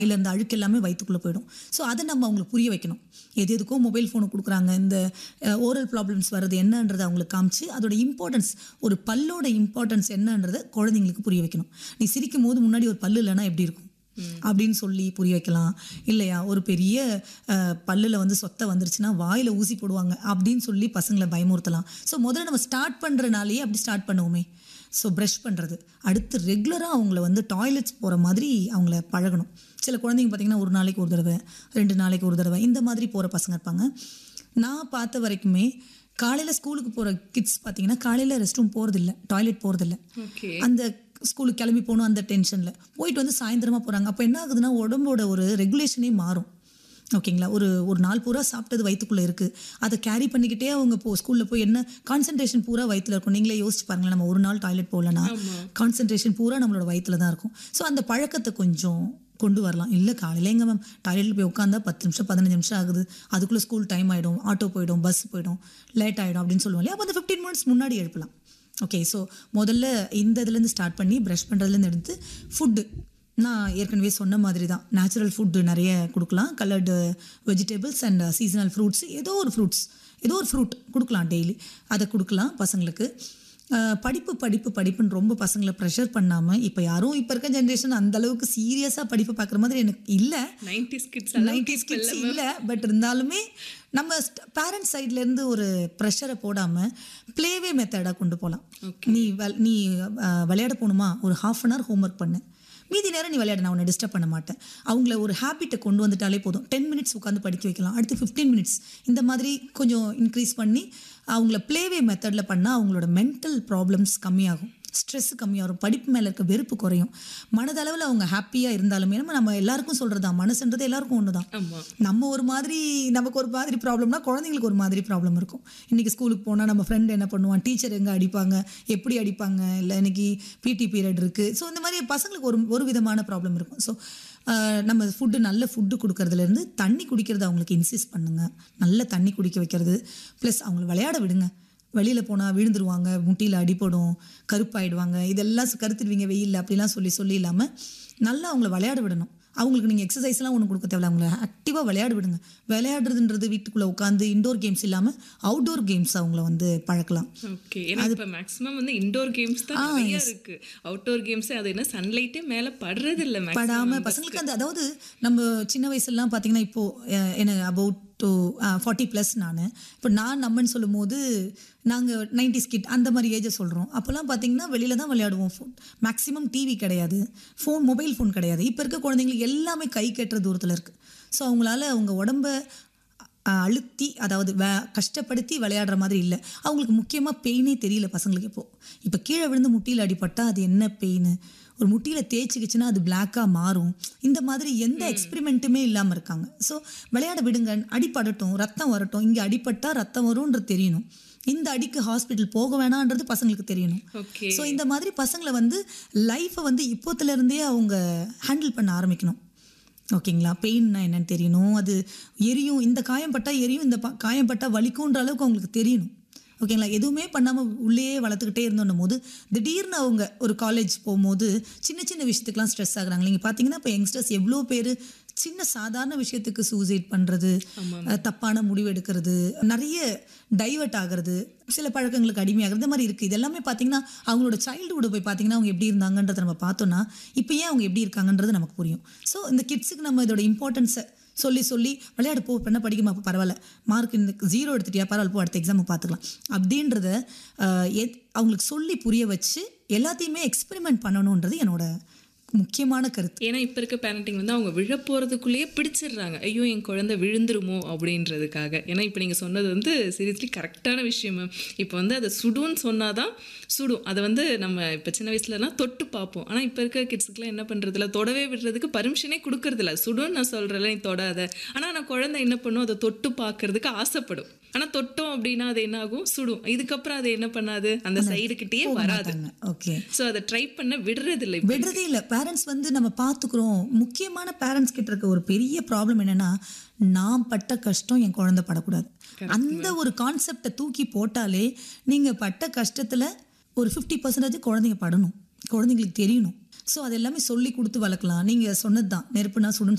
இல்லை இந்த அழுக்கு எல்லாமே வயிற்றுக்குள்ளே போயிடும் ஸோ அதை நம்ம அவங்களுக்கு புரிய வைக்கணும் எது எதுக்கோ மொபைல் ஃபோனு கொடுக்குறாங்க இந்த ஓரல் ப்ராப்ளம்ஸ் வர்றது என்னன்றதை அவங்களுக்கு காமிச்சு அதோட இம்பார்ட்டன்ஸ் ஒரு பல்லோட இம்பார்ட்டன்ஸ் என்னன்றதை குழந்தைங்களுக்கு புரிய வைக்கணும் நீ சிரிக்கும் போது முன்னாடி ஒரு பல்லு இல்லைன்னா எப்படி இருக்கும் அப்படின்னு சொல்லி புரிய வைக்கலாம் இல்லையா ஒரு பெரிய அஹ், பல்லுல வந்து சொத்தை வந்துருச்சுன்னா வாயில ஊசி போடுவாங்க அப்படின்னு சொல்லி பசங்களை பயமுறுத்தலாம் ஸோ முதல்ல நம்ம ஸ்டார்ட் பண்ணுறனாலேயே அப்படி ஸ்டார்ட் பண்ணுவோமே ஸோ ப்ரஷ் பண்ணுறது அடுத்து ரெகுலராக அவங்கள வந்து டாய்லெட்ஸ் போகிற மாதிரி அவங்கள பழகணும் சில குழந்தைங்க பார்த்தீங்கன்னா ஒரு நாளைக்கு ஒரு தடவை ரெண்டு நாளைக்கு ஒரு தடவை இந்த மாதிரி போகிற பசங்க இருப்பாங்க நான் பார்த்த வரைக்குமே காலையில் ஸ்கூலுக்கு போகிற கிட்ஸ் பார்த்தீங்கன்னா காலையில் ரெஸ்ட் ரூம் போகிறதில்ல டாய்லெட் போகிறதில்ல ஓகே அந்த ஸ்கூலுக்கு கிளம்பி போகணும் அந்த டென்ஷனில் போயிட்டு வந்து சாயந்தரமா போகிறாங்க அப்போ என்ன ஆகுதுன்னா உடம்போட ஒரு ரெகுலேஷனே மாறும் ஓகேங்களா ஒரு ஒரு நாள் பூரா சாப்பிட்டது வயிற்றுக்குள்ளே இருக்குது அதை கேரி பண்ணிக்கிட்டே அவங்க போ ஸ்கூலில் போய் என்ன கான்சன்ட்ரேஷன் பூரா வயித்துல இருக்கும் நீங்களே யோசிச்சு பாருங்களேன் நம்ம ஒரு நாள் டாய்லெட் போகலன்னா கான்சன்ட்ரேஷன் பூரா நம்மளோட வயித்துல தான் இருக்கும் ஸோ அந்த பழக்கத்தை கொஞ்சம் கொண்டு வரலாம் இல்லை காலையில் எங்க மேம் டாய்லெட்டில் போய் உட்காந்தா பத்து நிமிஷம் பதினஞ்சு நிமிஷம் ஆகுது அதுக்குள்ளே ஸ்கூல் டைம் ஆகிடும் ஆட்டோ போயிடும் பஸ் போயிடும் லேட் ஆகிடும் அப்படின்னு சொல்லுவோம் இல்லையா அப்போ அந்த ஃபிஃப்டீன் மினிட்ஸ் முன்னாடி எழுப்பலாம் ஓகே ஸோ முதல்ல இந்த இதுலேருந்து ஸ்டார்ட் பண்ணி ப்ரஷ் பண்ணுறதுலேருந்து எடுத்து ஃபுட்டு நான் ஏற்கனவே சொன்ன மாதிரி தான் நேச்சுரல் ஃபுட்டு நிறைய கொடுக்கலாம் coloured vegetables and seasonal fruits ஏதோ ஒரு ஃப்ரூட்ஸ் ஏதோ ஒரு ஃப்ரூட் கொடுக்கலாம் டெய்லி அதை கொடுக்கலாம் பசங்களுக்கு அஹ், படிப்பு படிப்பு படிப்புன்னு ரொம்ப பசங்களை ப்ரெஷர் பண்ணாமல் இப்போ யாரும் இப்போ இருக்க ஜென்ரேஷன் அந்த அளவுக்கு சீரியஸாக படிப்பு பார்க்குற மாதிரி எனக்கு இல்லை நைன்டிஸ் கிட்ஸ் நைன்டிஸ் கிட்ஸ் இல்லை பட் இருந்தாலுமே நம்ம பேரண்ட்ஸ் சைட்லேருந்து ஒரு ப்ரெஷரை போடாமல் ப்ளேவே மெத்தடாக கொண்டு போகலாம் நீ வெ- நீ அஹ், விளையாட போகணுமா ஒரு ஹாஃப் அன் ஹவர் ஹோம்ஒர்க் பண்ணு மீதி நேரம் நீ விளையாட நான் உன்னை டிஸ்டர்ப் பண்ண மாட்டேன் அவங்கள ஒரு ஹேபிட்டை கொண்டு வந்துட்டாலே போதும் டென் மினிட்ஸ் உட்காந்து படிக்க வைக்கலாம் அடுத்து ஃபிஃப்டீன் மினிட்ஸ் இந்த மாதிரி கொஞ்சம் இன்க்ரீஸ் பண்ணி அவங்கள ப்ளேவே மெத்தடில் பண்ணால் அவங்களோட மென்டல் ப்ராப்ளம்ஸ் கம்மியாகும் ஸ்ட்ரெஸ் கம்மியாகும் படிப்பு மேலே இருக்க வெறுப்பு குறையும் மனதளவில் அவங்க ஹாப்பியாக இருந்தாலுமே நம்ம நம்ம எல்லாருக்கும் சொல்கிறது தான் மனசுன்றது எல்லாருக்கும் ஒன்று தான் ஆமா நம்ம ஒரு மாதிரி நமக்கு ஒரு மாதிரி ப்ராப்ளம்னா குழந்தைங்களுக்கு ஒரு மாதிரி ப்ராப்ளம் இருக்கும் இன்றைக்கி ஸ்கூலுக்கு போனால் நம்ம ஃப்ரெண்ட் என்ன பண்ணுவான் டீச்சர் எங்கே அடிப்பாங்க எப்படி அடிப்பாங்க இல்லை இன்னைக்கு பிடி பீரியட் இருக்குது ஸோ இந்த மாதிரி பசங்களுக்கு ஒரு ஒரு விதமான ப்ராப்ளம் இருக்கும் ஸோ நம்ம ஃபுட்டு நல்ல ஃபுட்டு கொடுக்கறதுலேருந்து தண்ணி குடிக்கிறத அவங்களுக்கு இன்சிஸ்ட் பண்ணுங்க நல்ல தண்ணி குடிக்க வைக்கிறது ப்ளஸ் அவங்கள விளையாட விடுங்க வெளியில் போனால் விழுந்துருவாங்க முட்டியில் அடிபடும் கருப்பாயிடுவாங்க இதெல்லாம் கருத்துடுவீங்க வெயில்ல அப்படிலாம் சொல்லி சொல்லி இல்லாமல் நல்லா அவங்கள விளையாட விடணும் அவங்களுக்கு நீங்கள் எக்ஸசைஸ்லாம் ஒன்றும் கொடுக்க தேவையில்ல அவங்கள ஆக்டிவாக விளையாட விடுங்க விளையாடுறதுன்றது வீட்டுக்குள்ளே உட்காந்து இண்டோர் கேம்ஸ் இல்லாமல் அவுட்டோர் கேம்ஸ் அவங்கள வந்து பழக்கலாம் ஓகே ஏன்னா இப்போ மேக்ஸிமம் வந்து இண்டோர் கேம்ஸ் தான் நிறைய இருக்கு அவுட்டோர் கேம்ஸ் அது என்ன சன்லைட்டே மேல படுறது இல்ல maximum. படாமல் பசங்களுக்கு அந்த அதாவது நம்ம சின்ன வயசுலலாம் பார்த்தீங்கன்னா இப்போது எனக்கு அபவுட் டு ஃபார்ட்டி ப்ளஸ் நான் இப்போ நான் நம்மன்னு சொல்லும் போது நாங்கள் நைன்டி கிட் அந்த மாதிரி ஏஜை சொல்கிறோம் அப்போல்லாம் பார்த்தீங்கன்னா வெளியில தான் விளையாடுவோம் ஃபோன் மேக்ஸிமம் டிவி கிடையாது ஃபோன் மொபைல் ஃபோன் கிடையாது இப்போ இருக்க குழந்தைங்களுக்கு எல்லாமே கை கட்டுற தூரத்தில் இருக்குது ஸோ அவங்களால அவங்க உடம்ப அஹ், அழுத்தி அதாவது வே கஷ்டப்படுத்தி விளையாடுற மாதிரி இல்லை அவங்களுக்கு முக்கியமாக பெயினே தெரியல பசங்களுக்கு இப்போ இப்போ கீழே விழுந்து முட்டியில் அடிபட்டா அது என்ன பெயின் ஒரு முட்டியில் தேய்ச்சிக்கிச்சுன்னா அது பிளாக்காக மாறும் இந்த மாதிரி எந்த எக்ஸ்பெரிமெண்ட்டுமே இல்லாமல் இருக்காங்க ஸோ விளையாட விடுங்க அடிப்படட்டும் ரத்தம் வரட்டும் இங்கே அடிபட்டா ரத்தம் வரும்ன்றது தெரியணும் இந்த அடிக்கு ஹாஸ்பிட்டல் போக வேணான்றது பசங்களுக்கு தெரியணும் ஓகே ஸோ இந்த மாதிரி பசங்களை வந்து லைஃப்பை வந்து இப்போத்துல இருந்தே அவங்க ஹேண்டில் பண்ண ஆரம்பிக்கணும் ஓகேங்களா பெயின்னா என்னன்னு தெரியணும் அது எரியும் இந்த காயம் பட்டா எரியும் இந்த ப- காயம் பட்டா வலிக்கும்ன்ற அளவுக்கு அவங்களுக்கு தெரியணும் ஓகேங்களா எதுவுமே பண்ணாமல் உள்ளேயே வளர்த்துக்கிட்டே இருந்தோன்னும் போது திடீர்னு அவங்க ஒரு காலேஜ் போகும்போது சின்ன சின்ன விஷயத்துக்குலாம் ஸ்ட்ரெஸ் ஆகுறாங்க நீங்கள் பார்த்தீங்கன்னா இப்போ யங்ஸ்டர்ஸ் எவ்வளோ பேர் சின்ன சாதாரண விஷயத்துக்கு சூசைட் பண்ணுறது தப்பான முடிவு எடுக்கிறது நிறைய டைவர்ட் ஆகிறது சில பழக்கங்களுக்கு அடிமையாகிறது இந்த மாதிரி இருக்குது இது எல்லாமே பார்த்தீங்கன்னா அவங்களோட சைல்டுஹுட் போய் பார்த்தீங்கன்னா அவங்க எப்படி இருந்தாங்கன்றதை நம்ம பார்த்தோன்னா இப்போ ஏன் அவங்க எப்படி இருக்காங்கன்றது நமக்கு புரியும் ஸோ இந்த கிட்ஸுக்கு நம்ம இதோட இம்பார்ட்டன்ஸை சொல்லி சொல்லி விளையாடு போ பண்ண படிக்குமா அப்போ பரவாயில்ல மார்க் இந்த ஜீரோ எடுத்துட்டியா பரவாயில்ல போ அடுத்த எக்ஸாமை பார்த்துக்கலாம் அப்படின்றத ஆஹ், எத்- அவங்களுக்கு சொல்லி புரிய வச்சு எல்லாத்தையுமே எக்ஸ்பெரிமெண்ட் பண்ணணுன்றது என்னோட முக்கியமான கருத்து ஏன்னா இப்ப இருக்க பேரண்டிங் வந்து அவங்க விழ போறதுக்குள்ளேயே பிடிச்சிடுறாங்க ஐயோ என் குழந்தை விழுந்துருமோ அப்படின்றதுக்காக ஏன்னா இப்போ நீங்க சொன்னது வந்து சீரியஸ்லி கரெக்டான விஷயம் இப்போ வந்து அதை சுடுன்னு சொன்னாதான் சுடும் அதை வந்து நம்ம இப்போ சின்ன வயசுலலாம் தொட்டு பார்ப்போம் ஆனால் இப்போ இருக்க கிட்ஸுக்குலாம் என்ன பண்றதில்ல தொடவே விடுறதுக்கு பர்மிஷனே கொடுக்கறதில்ல சுடுன்னு நான் சொல்கிறேன் நீ தொடாத ஆனால் நான் குழந்தை என்ன பண்ணும் அதை தொட்டு பார்க்கறதுக்கு ஆசைப்படும் ஆனால் தொட்டோம் அப்படின்னா அது என்ன ஆகும் சுடும் இதுக்கப்புறம் அது என்ன பண்ணாது அந்த சைடுக்கிட்டேயே வராது ஓகே ஸோ அதை ட்ரை பண்ண விடுறதில்லை விடுறதே இல்லை பேரண்ட்ஸ் வந்து நம்ம பார்த்துக்குறோம் முக்கியமான பேரண்ட்ஸ் கிட்ட இருக்க ஒரு பெரிய ப்ராப்ளம் என்னன்னா நான் பட்ட கஷ்டம் என் குழந்தை படக்கூடாது அந்த ஒரு கான்செப்டை தூக்கி போட்டாலே நீங்கள் பட்ட கஷ்டத்தில் ஒரு ஃபிஃப்டி பர்சன்டேஜ் குழந்தைங்க படணும் குழந்தைங்களுக்கு தெரியணும் ஸோ அது எல்லாமே சொல்லி கொடுத்து வளர்க்கலாம் நீங்கள் சொன்னது தான் நெருப்புனா சுடுன்னு